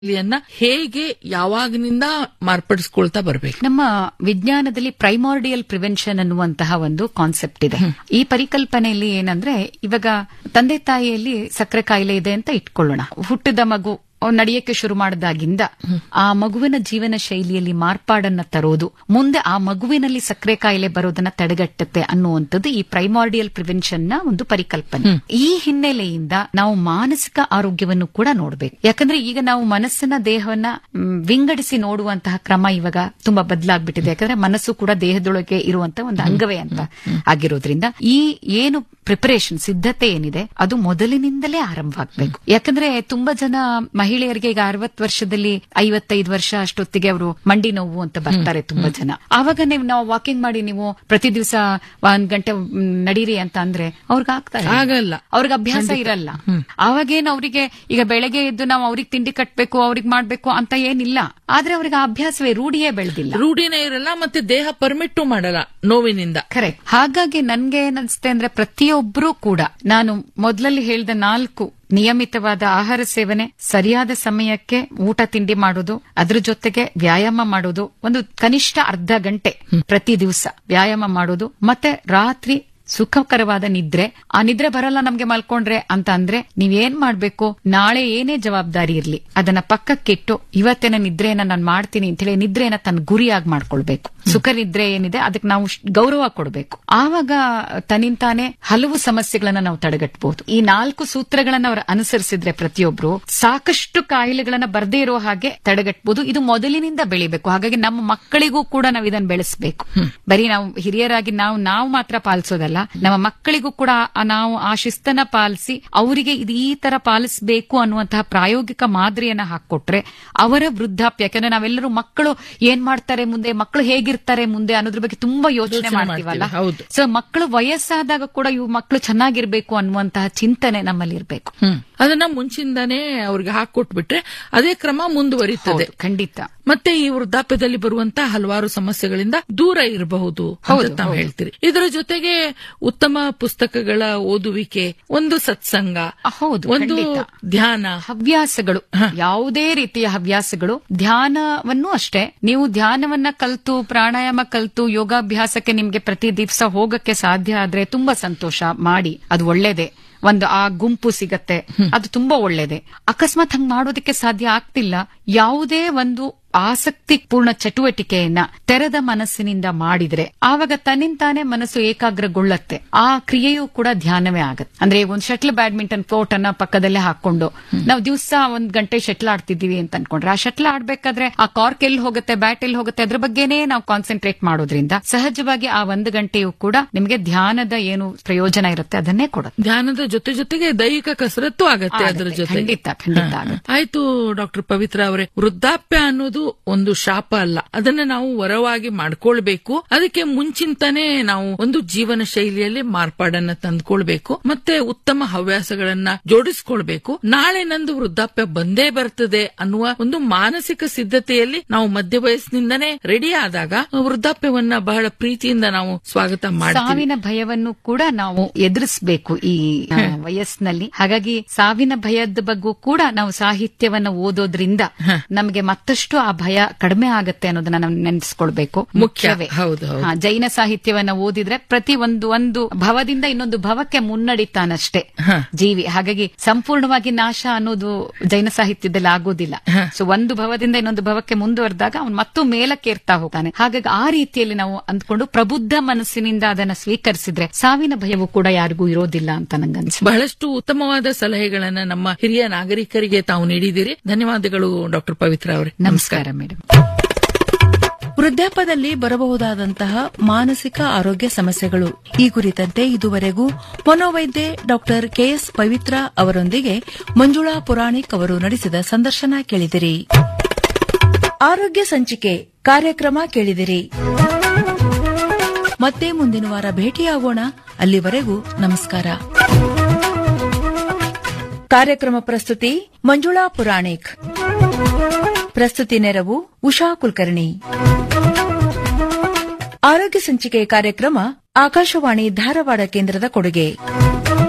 ಯನ್ನ ಹೇಗೆ ಯಾವಾಗಿನಿಂದ ಮಾರ್ಪಡಿಸ್ಕೊಳ್ತಾ ಬರ್ಬೇಕು ನಮ್ಮ ವಿಜ್ಞಾನದಲ್ಲಿ ಪ್ರೈಮಾರ್ಡಿಯಲ್ ಪ್ರಿವೆನ್ಷನ್ ಅನ್ನುವಂತಹ ಒಂದು ಕಾನ್ಸೆಪ್ಟ್ ಇದೆ ಈ ಪರಿಕಲ್ಪನೆಯಲ್ಲಿ ಏನಂದ್ರೆ ಇವಾಗ ತಂದೆ ತಾಯಿಯಲ್ಲಿ ಸಕ್ಕರೆ ಕಾಯಿಲೆ ಇದೆ ಅಂತ ಇಟ್ಕೊಳ್ಳೋಣ ಹುಟ್ಟಿದ ಮಗು ಅವ್ನು ನಡೆಯಕ್ಕೆ ಶುರು ಮಾಡಿದಾಗಿಂದ ಆ ಮಗುವಿನ ಜೀವನ ಶೈಲಿಯಲ್ಲಿ ಮಾರ್ಪಾಡನ್ನ ತರೋದು ಮುಂದೆ ಆ ಮಗುವಿನಲ್ಲಿ ಸಕ್ಕರೆ ಕಾಯಿಲೆ ಬರೋದನ್ನ ತಡೆಗಟ್ಟುತ್ತೆ ಅನ್ನುವಂಥದ್ದು ಈ ಪ್ರೈಮಾರ್ಡಿಯಲ್ ಪ್ರಿವೆನ್ಷನ್ ನ ಒಂದು ಪರಿಕಲ್ಪನೆ ಈ ಹಿನ್ನೆಲೆಯಿಂದ ನಾವು ಮಾನಸಿಕ ಆರೋಗ್ಯವನ್ನು ಕೂಡ ನೋಡ್ಬೇಕು ಯಾಕಂದ್ರೆ ಈಗ ನಾವು ಮನಸ್ಸನ್ನ ದೇಹವನ್ನ ಮ್, ವಿಂಗಡಿಸಿ ನೋಡುವಂತಹ ಕ್ರಮ ಇವಾಗ ತುಂಬಾ ಬದಲಾಗ್ಬಿಟ್ಟಿದೆ ಯಾಕಂದ್ರೆ ಮನಸ್ಸು ಕೂಡ ದೇಹದೊಳಗೆ ಇರುವಂತ ಒಂದು ಅಂಗವೇ ಅಂತ ಆಗಿರೋದ್ರಿಂದ ಈ ಏನು ಪ್ರಿಪರೇಷನ್ ಸಿದ್ಧತೆ ಏನಿದೆ ಅದು ಮೊದಲಿನಿಂದಲೇ ಆರಂಭವಾಗಬೇಕು ಯಾಕಂದ್ರೆ ತುಂಬಾ ಜನ ಮಹಿಳೆಯರಿಗೆ ಈಗ ಅರವತ್ ವರ್ಷದಲ್ಲಿ ಐವತ್ತೈದು ವರ್ಷ ಅಷ್ಟೊತ್ತಿಗೆ ಅವರು ಮಂಡಿ ನೋವು ಅಂತ ಬರ್ತಾರೆ ತುಂಬಾ ಜನ ಆವಾಗ ನೀವು ನಾವು ವಾಕಿಂಗ್ ಮಾಡಿ ನೀವು ಪ್ರತಿ ದಿವಸ ಒಂದ್ ಗಂಟೆ ಮ್, ನಡೀರಿ ಅಂತ ಅಂದ್ರೆ ಅವ್ರಿಗೆ ಆಗ್ತಾರೆ ಆಗಲ್ಲ. ಅವ್ರಿಗೆ ಅಭ್ಯಾಸ ಇರಲ್ಲ ಅವಾಗೇನು ಅವರಿಗೆ ಈಗ ಬೆಳಗ್ಗೆ ಎದ್ದು ನಾವು ಅವ್ರಿಗೆ ತಿಂಡಿ ಕಟ್ಬೇಕು ಅವ್ರಿಗೆ ಮಾಡ್ಬೇಕು ಅಂತ ಏನಿಲ್ಲ ಆದ್ರೆ ಅವ್ರಿಗೆ ಆ ಅಭ್ಯಾಸವೇ ರೂಢಿಯೇ ಬೆಳೆದಿಲ್ಲ ರೂಢಿನೇ ಇರಲ್ಲ ಮತ್ತೆ ದೇಹ ಪರ್ಮಿಟ್ಟು ಮಾಡಲ್ಲ ನೋವಿನಿಂದ ಕರೆಕ್ಟ್ ಹಾಗಾಗಿ ನನ್ಗೆ ಏನನ್ಸುತ್ತೆ ಅಂದ್ರೆ ಪ್ರತಿಯೊಬ್ಬರೂ ಕೂಡ ನಾನು ಮೊದಲಲ್ಲಿ ಹೇಳಿದ ನಾಲ್ಕು ನಿಯಮಿತವಾದ ಆಹಾರ ಸೇವನೆ ಸರಿಯಾದ ಸಮಯಕ್ಕೆ ಊಟ ತಿಂಡಿ ಮಾಡೋದು ಅದ್ರ ಜೊತೆಗೆ ವ್ಯಾಯಾಮ ಮಾಡೋದು ಒಂದು ಕನಿಷ್ಠ ಅರ್ಧ ಗಂಟೆ ಪ್ರತಿ ದಿವಸ ವ್ಯಾಯಾಮ ಮಾಡೋದು ಮತ್ತೆ ರಾತ್ರಿ ಸುಖಕರವಾದ ನಿದ್ರೆ ಆ ನಿದ್ರೆ ಬರಲ್ಲ ನಮ್ಗೆ ಮಲ್ಕೊಂಡ್ರೆ ಅಂತ ಅಂದ್ರೆ ನೀವೇನ್ ಮಾಡ್ಬೇಕು ನಾಳೆ ಏನೇ ಜವಾಬ್ದಾರಿ ಇರ್ಲಿ ಅದನ್ನ ಪಕ್ಕಕ್ಕಿಟ್ಟು ಇವತ್ತಿನ ನಿದ್ರೆಯನ್ನ ನಾನು ಮಾಡ್ತೀನಿ ಅಂತ ಹೇಳಿ ನಿದ್ರೆಯನ್ನ ತನ್ನ ಗುರಿಯಾಗಿ ಮಾಡ್ಕೊಳ್ಬೇಕು ಸುಖ ನಿದ್ರೆ ಏನಿದೆ ಅದಕ್ಕೆ ನಾವು ಶ್- ಗೌರವ ಕೊಡಬೇಕು ಆವಾಗ ತನ್ನಿಂತಾನೆ ಹಲವು ಸಮಸ್ಯೆಗಳನ್ನ ನಾವು ತಡೆಗಟ್ಟಬಹುದು ಈ ನಾಲ್ಕು ಸೂತ್ರಗಳನ್ನ ಅವರು ಅನುಸರಿಸಿದ್ರೆ ಪ್ರತಿಯೊಬ್ರು ಸಾಕಷ್ಟು ಕಾಯಿಲೆಗಳನ್ನ ಬರ್ದೇ ಇರೋ ಹಾಗೆ ತಡೆಗಟ್ಟಬಹುದು ಇದು ಮೊದಲಿನಿಂದ ಬೆಳಿಬೇಕು ಹಾಗಾಗಿ ನಮ್ಮ ಮಕ್ಕಳಿಗೂ ಕೂಡ ನಾವು ಇದನ್ನ ಬೆಳೆಸಬೇಕು ಬರೀ ನಾವು ಹಿರಿಯರಾಗಿ ನಾವು ನಾವು ಮಾತ್ರ ಪಾಲಿಸೋದಲ್ಲ ನಮ್ಮ ಮಕ್ಕಳಿಗೂ ಕೂಡ ಆ- ನಾವು ಆ ಶಿಸ್ತನ್ನ ಪಾಲಿಸಿ ಅವರಿಗೆ ಇದು ಈ ತರ ಪಾಲಿಸಬೇಕು ಅನ್ನುವಂತಹ ಪ್ರಾಯೋಗಿಕ ಮಾದರಿಯನ್ನ ಹಾಕೊಟ್ರೆ ಅವರ ವೃದ್ಧಾಪ್ಯ ಯಾಕಂದ್ರೆ ನಾವೆಲ್ಲರೂ ಮಕ್ಕಳು ಏನ್ ಮಾಡ್ತಾರೆ ಮುಂದೆ ಮಕ್ಕಳು ಹೇಗಿರ್ತಾರೆ ಮುಂದೆ ಅನ್ನೋದ್ರ ಬಗ್ಗೆ ತುಂಬಾ ಯೋಚನೆ ಯೋಚ್ನೆ ಮಾಡ್ತೀವಲ್ಲ ಮಾಡ್ತೀವಿ, ಹೌದು. ಸೊ ಮಕ್ಕಳು ವಯಸ್ಸಾದಾಗ ಕೂಡ ಇವು ಮಕ್ಕಳು ಚೆನ್ನಾಗಿರ್ಬೇಕು ಅನ್ನುವಂತಹ ಚಿಂತನೆ ನಮ್ಮಲ್ಲಿ ಇರಬೇಕು ಹ್ಮ್ ಅದನ್ನ ಮುಂಚಿಂದಾನೇ ಅವ್ರಿಗೆ ಹಾಕೊಟ್ಬಿಟ್ರೆ ಅದೇ ಕ್ರಮ ಮುಂದುವರಿತದೆ ಖಂಡಿತ ಮತ್ತೆ ಈ ವೃದ್ಧಾಪ್ಯದಲ್ಲಿ ಬರುವಂತ ಹಲವಾರು ಸಮಸ್ಯೆಗಳಿಂದ ದೂರ ಇರಬಹುದು ಅಂತ ತಾವು ಹೇಳ್ತೀರಿ ಇದರ ಜೊತೆಗೆ ಉತ್ತಮ ಪುಸ್ತಕಗಳ ಓದುವಿಕೆ ಒಂದು ಸತ್ಸಂಗ ಹೌದು, ಒಂದು ಖಂಡಿತ. ಧ್ಯಾನ ಹವ್ಯಾಸಗಳು ಯಾವುದೇ ರೀತಿಯ ಹವ್ಯಾಸಗಳು ಧ್ಯಾನವನ್ನು ಅಷ್ಟೇ ನೀವು ಧ್ಯಾನವನ್ನ ಕಲ್ತು ಪ್ರಾಣಾಯಾಮ ಕಲ್ತು ಯೋಗಾಭ್ಯಾಸಕ್ಕೆ ನಿಮ್ಗೆ ಪ್ರತಿ ದಿವಸ ಹೋಗಕ್ಕೆ ಸಾಧ್ಯ ಆದ್ರೆ ತುಂಬಾ ಸಂತೋಷ ಮಾಡಿ ಅದು ಒಳ್ಳೇದೇ ಒಂದು ಆ ಗುಂಪು ಸಿಗತ್ತೆ ಅದು ತುಂಬಾ ಒಳ್ಳೇದೆ ಅಕಸ್ಮಾತ್ ಹಂಗ್ ಮಾಡೋದಕ್ಕೆ ಸಾಧ್ಯ ಆಗ್ತಿಲ್ಲ ಯಾವುದೇ ಒಂದು ಆಸಕ್ತಿಪೂರ್ಣ ಚಟುವಟಿಕೆಯನ್ನ ತೆರೆದ ಮನಸ್ಸಿನಿಂದ ಮಾಡಿದ್ರೆ ಆವಾಗ ತನ್ನಿಂತಾನೆ ಮನಸ್ಸು ಏಕಾಗ್ರಗೊಳ್ಳತ್ತೆ ಆ ಕ್ರಿಯೆಯೂ ಕೂಡ ಧ್ಯಾನವೇ ಆಗತ್ತೆ ಅಂದ್ರೆ ಒಂದು ಶಟ್ಲ್ ಬ್ಯಾಡ್ಮಿಂಟನ್ ಕೋರ್ಟ್ ಅನ್ನ ಪಕ್ಕದಲ್ಲೇ ಹಾಕೊಂಡು ನಾವು ದಿವಸ ಒಂದ್ ಗಂಟೆ ಶಟ್ಲ್ ಆಡ್ತಿದೀವಿ ಅಂತ ಅನ್ಕೊಂಡ್ರೆ ಆ ಶಟ್ಲ್ ಆಡ್ಬೇಕಾದ್ರೆ ಆ ಕಾರ್ಕ್ ಎಲ್ಲಿ ಹೋಗುತ್ತೆ ಬ್ಯಾಟ್ ಎಲ್ಲಿ ಹೋಗುತ್ತೆ ಅದ್ರ ಬಗ್ಗೆನೇ ನಾವು ಕಾನ್ಸಂಟ್ರೇಟ್ ಮಾಡೋದ್ರಿಂದ ಸಹಜವಾಗಿ ಆ ಒಂದು ಗಂಟೆಯೂ ಕೂಡ ನಿಮಗೆ ಧ್ಯಾನದ ಏನು ಪ್ರಯೋಜನ ಇರುತ್ತೆ ಅದನ್ನೇ ಕೊಡುತ್ತೆ ಧ್ಯಾನದ ಜೊತೆ ಜೊತೆಗೆ ದೈಹಿಕ ಕಸರತ್ತು ಆಗತ್ತೆ ಅದರ ಆಗತ್ತೆ, ಜೊತೆ ಖಂಡಿತ, ಖಂಡಿತ ಆಗತ್ತೆ. ಆಯ್ತು ಡಾಕ್ಟರ್ ಪವಿತ್ರ ಅವರೇ ವೃದ್ಧಾಪ್ಯ ಅನ್ನೋದು ಒಂದು ಶಾಪ ಅಲ್ಲ ಅದನ್ನ ನಾವು ವರವಾಗಿ ಮಾಡ್ಕೊಳ್ಬೇಕು ಅದಕ್ಕೆ ಮುಂಚಿಂತಾನೆ ನಾವು ಒಂದು ಜೀವನ ಶೈಲಿಯಲ್ಲಿ ಮಾರ್ಪಾಡನ್ನ ತಂದ್ಕೊಳ್ಬೇಕು ಮತ್ತೆ ಉತ್ತಮ ಹವ್ಯಾಸಗಳನ್ನ ಜೋಡಿಸ್ಕೊಳ್ಬೇಕು ನಾಳೆ ನಂದು ವೃದ್ಧಾಪ್ಯ ಬಂದೇ ಬರ್ತದೆ ಅನ್ನುವ ಒಂದು ಮಾನಸಿಕ ಸಿದ್ಧತೆಯಲ್ಲಿ ನಾವು ಮಧ್ಯ ವಯಸ್ಸಿನಿಂದನೇ ರೆಡಿ ಆದಾಗ ವೃದ್ಧಾಪ್ಯವನ್ನ ಬಹಳ ಪ್ರೀತಿಯಿಂದ ನಾವು ಸ್ವಾಗತ ಮಾಡ್ತೀವಿ ಸಾವಿನ ಭಯವನ್ನು ಕೂಡ ನಾವು ಎದುರಿಸಬೇಕು ಈ ಆ, ವಯಸ್ಸಿನಲ್ಲಿ ಹಾಗಾಗಿ ಸಾವಿನ ಭಯದ ಬಗ್ಗೂ ಕೂಡ ನಾವು ಸಾಹಿತ್ಯವನ್ನ ಓದೋದ್ರಿಂದ ನಮಗೆ ಮತ್ತಷ್ಟು ಆ ಭಯ ಕಡಿಮೆ ಆಗತ್ತೆ ಅನ್ನೋದನ್ನ ನಾವು ನೆನೆಸ್ಕೊಳ್ಬೇಕು ಮುಖ್ಯವೇ ಹೌದು, ಹೌದು. ಹಾ, ಜೈನ ಸಾಹಿತ್ಯವನ್ನ ಓದಿದ್ರೆ ಪ್ರತಿ ಒಂದು ಒಂದು ಭವದಿಂದ ಇನ್ನೊಂದು ಭವಕ್ಕೆ ಮುನ್ನಡಿತಾನಷ್ಟೇ ಜೀವಿ ಹಾಗಾಗಿ ಸಂಪೂರ್ಣವಾಗಿ ನಾಶ ಅನ್ನೋದು ಜೈನ ಸಾಹಿತ್ಯದಲ್ಲಿ ಆಗೋದಿಲ್ಲ ಸೊ ಒಂದು ಭವದಿಂದ ಇನ್ನೊಂದು ಭವಕ್ಕೆ ಮುಂದುವರೆದಾಗ ಅವನು ಮತ್ತು ಮೇಲಕ್ಕೆ ಏರ್ತಾ ಹೋಗ್ತಾನೆ ಹಾಗಾಗಿ ಆ ರೀತಿಯಲ್ಲಿ ನಾವು ಅಂದ್ಕೊಂಡು ಪ್ರಬುದ್ಧ ಮನಸ್ಸಿನಿಂದ ಅದನ್ನ ಸ್ವೀಕರಿಸಿದ್ರೆ ಸಾವಿನ ಭಯವು ಕೂಡ ಯಾರಿಗೂ ಇರೋದಿಲ್ಲ ಅಂತ ನಂಗನ್ಸುತ್ತೆ ಬಹಳಷ್ಟು ಉತ್ತಮವಾದ ಸಲಹೆಗಳನ್ನ ನಮ್ಮ ಹಿರಿಯ ನಾಗರಿಕರಿಗೆ ತಾವು ನೀಡಿದ್ದೀರಿ ಧನ್ಯವಾದಗಳು ಡಾಕ್ಟರ್ ಪವಿತ್ರ ಅವರೇ ನಮಸ್ಕಾರ ಮೇಡಮ್ ವೃದ್ಧಾಪ್ಯದಲ್ಲಿ ಬರಬಹುದಾದಂತಹ ಮಾನಸಿಕ ಆರೋಗ್ಯ ಸಮಸ್ಯೆಗಳು ಈ ಕುರಿತಂತೆ ಇದುವರೆಗೂ ಮನೋವೈದ್ಯೆ ಡಾಕ್ಟರ್ ಕೆಎಸ್ ಪವಿತ್ರ ಅವರೊಂದಿಗೆ ಮಂಜುಳಾ ಪುರಾಣಿಕ್ ಅವರು ನಡೆಸಿದ ಸಂದರ್ಶನ ಕೇಳಿದಿರಿ ಆರೋಗ್ಯ ಸಂಚಿಕೆ ಕಾರ್ಯಕ್ರಮ ಕೇಳಿದಿರಿ ಮತ್ತೆ ಮುಂದಿನ ವಾರ ಭೇಟಿಯಾಗೋಣ ಅಲ್ಲಿವರೆಗೂ ನಮಸ್ಕಾರ ಕಾರ್ಯಕ್ರಮ ಪ್ರಸ್ತುತಿ ಮಂಜುಳಾ ಪುರಾಣಿಕ್ ಪ್ರಸ್ತುತಿ ನೆರವು ಉಷಾ ಕುಲಕರ್ಣಿ ಆರೋಗ್ಯ ಸಂಚಿಕೆ ಕಾರ್ಯಕ್ರಮ ಆಕಾಶವಾಣಿ ಧಾರವಾಡ ಕೇಂದ್ರದ ಕೊಡುಗೆ